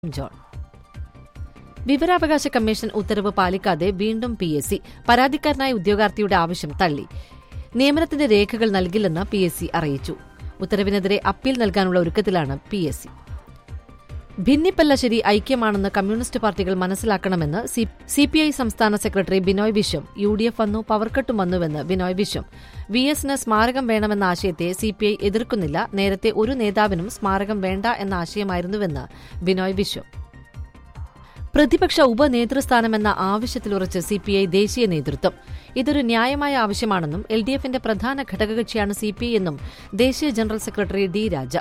John വിവരാവകാശ commission ഉത്തരവ് പാലിക്കാതെ വീണ്ടും പി എസ് സി പരാതിക്കാരനായ ഉദ്യോഗാർത്ഥിയുടെ ആവശ്യം തള്ളി നിയമനത്തിന്റെ രേഖകൾ നൽകില്ലെന്ന് പി എസ് സി അറിയിച്ചു ഉത്തരവിനെതിരെ അപ്പീൽ നൽകാനുള്ള ഒരുക്കത്തിലാണ് പി എസ് സി ഭിന്നിപ്പല്ലശ്ശേരി ഐക്യമാണെന്ന് കമ്മ്യൂണിസ്റ്റ് പാർട്ടികൾ മനസ്സിലാക്കണമെന്ന് സി പി ഐ സംസ്ഥാന secretary Binoy Viswam U D F വന്നു പവർക്കട്ടും വന്നുവെന്ന് ബിനോയ് വിശ്വം വി എസിന് സ്മാരകം വേണമെന്ന ആശയത്തെ സി പി ഐ എതിർക്കുന്നില്ല നേരത്തെ ഒരു നേതാവിനും സ്മാരകം വേണ്ട എന്ന ആശയമായിരുന്നുവെന്ന് ബിനോയ് വിശ്വം പ്രതിപക്ഷ ഉപനേതൃസ്ഥാനമെന്ന ആവശ്യത്തിലുറച്ച് സിപിഐ ദേശീയ നേതൃത്വം ഇതൊരു ന്യായമായ ആവശ്യമാണെന്നും എൽ ഡി എഫിന്റെ പ്രധാന ഘടകകക്ഷിയാണ് സിപിഐ എന്നും ദേശീയ general secretary D Raja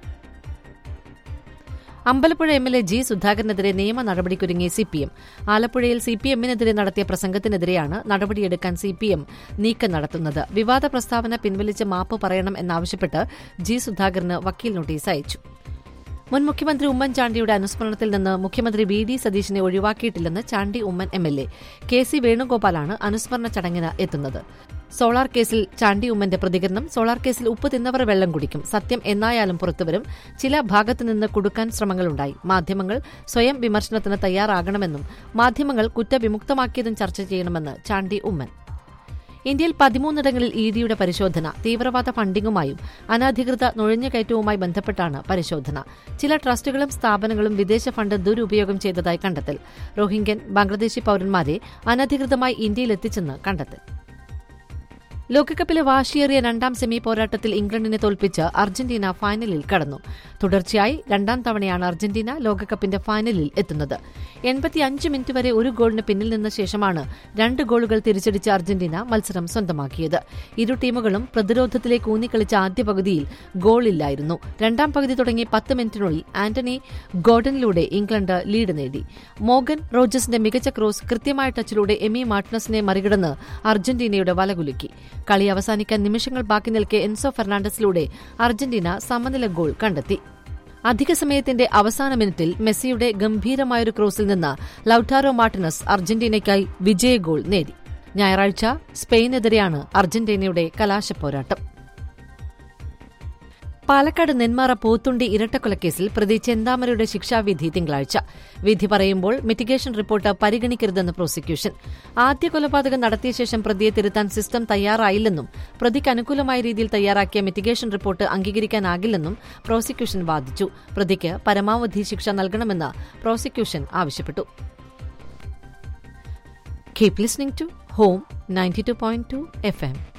Ambalappuzha M L A G സുധാകരനെതിരെ നിയമ നടപടിക്കൊരുങ്ങി സിപിഎം ആലപ്പുഴയിൽ സിപിഎമ്മിനെതിരെ നടത്തിയ പ്രസംഗത്തിനെതിരെയാണ് നടപടിയെടുക്കാൻ സിപിഎം നീക്കം നടത്തുന്നത് വിവാദ പ്രസ്താവന പിൻവലിച്ച് മാപ്പ് പറയണം എന്നാവശ്യപ്പെട്ട് ജി സുധാകരന് വക്കീൽ നോട്ടീസ് അയച്ചു മുൻ മുഖ്യമന്ത്രി ഉമ്മൻചാണ്ടിയുടെ അനുസ്മരണത്തിൽ നിന്ന് മുഖ്യമന്ത്രി വി ഡി സതീശിനെ ഒഴിവാക്കിയിട്ടില്ലെന്ന് Chandy Oommen M L A K C വേണുഗോപാലാണ് അനുസ്മരണ ചടങ്ങിന് എത്തുന്നത് സോളാർ കേസിൽ ചാണ്ടി ഉമ്മന്റെ പ്രതികരണം സോളാർ കേസിൽ ഉപ്പ് തിന്നവർ വെള്ളം കുടിക്കും സത്യം എന്നായാലും പുറത്തുവരും ചില ഭാഗത്തുനിന്ന് കുടുക്കാൻ ശ്രമങ്ങളുണ്ടായി മാധ്യമങ്ങൾ സ്വയം വിമർശനത്തിന് തയ്യാറാകണമെന്നും മാധ്യമങ്ങൾ കുറ്റവിമുക്തമാക്കിയതും ചർച്ച ചെയ്യണമെന്ന് ചാണ്ടി ഉമ്മൻ ഇന്ത്യയിൽ പതിമൂന്നിടങ്ങളിൽ ഇ ഡിയുടെ പരിശോധന തീവ്രവാദ ഫണ്ടിങ്ങുമായും അനധികൃത നുഴഞ്ഞുകയറ്റവുമായി ബന്ധപ്പെട്ടാണ് പരിശോധന ചില ട്രസ്റ്റുകളും സ്ഥാപനങ്ങളും വിദേശ ഫണ്ട് ദുരുപയോഗം ചെയ്തതായി കണ്ടെത്തൽ റോഹിംഗ്യൻ ബംഗ്ലാദേശി പൌരന്മാരെ അനധികൃതമായി ഇന്ത്യയിലെത്തിച്ചെന്ന് കണ്ടെത്തൽ ലോകകപ്പിലെ വാശിയേറിയ രണ്ടാം സെമി പോരാട്ടത്തിൽ ഇംഗ്ലണ്ടിനെ തോൽപ്പിച്ച് അർജന്റീന ഫൈനലിൽ കടന്നു തുടർച്ചയായി രണ്ടാം തവണയാണ് അർജന്റീന ലോകകപ്പിന്റെ ഫൈനലിൽ എത്തുന്നത് എൺപത്തിയഞ്ച് മിനിറ്റ് വരെ ഒരു ഗോളിന് പിന്നിൽ നിന്ന ശേഷമാണ് രണ്ട് ഗോളുകൾ തിരിച്ചടിച്ച അർജന്റീന മത്സരം സ്വന്തമാക്കിയത് ഇരു ടീമുകളും പ്രതിരോധത്തിലേക്ക് ഊന്നിക്കളിച്ച ആദ്യ പകുതിയിൽ ഗോളില്ലായിരുന്നു രണ്ടാം പകുതി തുടങ്ങി പത്ത് മിനിറ്റിനുള്ളിൽ ആന്റണി ഗോർഡനിലൂടെ ഇംഗ്ലണ്ട് ലീഡ് നേടി മോഗൻ റോജസിന്റെ മികച്ച ക്രോസ് കൃത്യമായ ടച്ചിലൂടെ എമി മാർട്ടിനസിനെ മറികടന്ന് അർജന്റീനയുടെ വലകുലുക്കി കളി അവസാനിക്കാൻ നിമിഷങ്ങൾ ബാക്കി നിൽക്കെ എൻസോ ഫെർണാണ്ടസിലൂടെ അർജന്റീന സമനില ഗോൾ കണ്ടെത്തി അധിക സമയത്തിന്റെ അവസാന മിനിറ്റിൽ മെസ്സിയുടെ ഗംഭീരമായൊരു ക്രോസിൽ നിന്ന് ലൌട്ടാരോ മാർട്ടിനസ് അർജന്റീനയ്ക്കായി വിജയ ഗോൾ നേടി ഞായറാഴ്ച സ്പെയിനെതിരെയാണ് അർജന്റീനയുടെ കലാശപ്പോരാട്ടം പാലക്കാട് നെന്മാറ പോത്തുണ്ടി ഇരട്ടക്കൊലക്കേസിൽ പ്രതി ചെന്താമരയുടെ ശിക്ഷാവിധി തിങ്കളാഴ്ച വിധി പറയുമ്പോൾ മിറ്റിഗേഷൻ റിപ്പോർട്ട് പരിഗണിക്കരുതെന്ന് പ്രോസിക്യൂഷൻ ആദ്യ കൊലപാതകം നടത്തിയ ശേഷം പ്രതിയെ തിരുത്താൻ സിസ്റ്റം തയ്യാറായില്ലെന്നും പ്രതിക്ക് അനുകൂലമായ രീതിയിൽ തയ്യാറാക്കിയ മിറ്റിഗേഷൻ റിപ്പോർട്ട് അംഗീകരിക്കാനാകില്ലെന്നും പ്രോസിക്യൂഷൻ വാദിച്ചു പ്രതിക്ക് പരമാവധി ശിക്ഷ നൽകണമെന്ന് പ്രോസിക്യൂഷൻ ആവശ്യപ്പെട്ടു keep listening to home ninety two point two FM M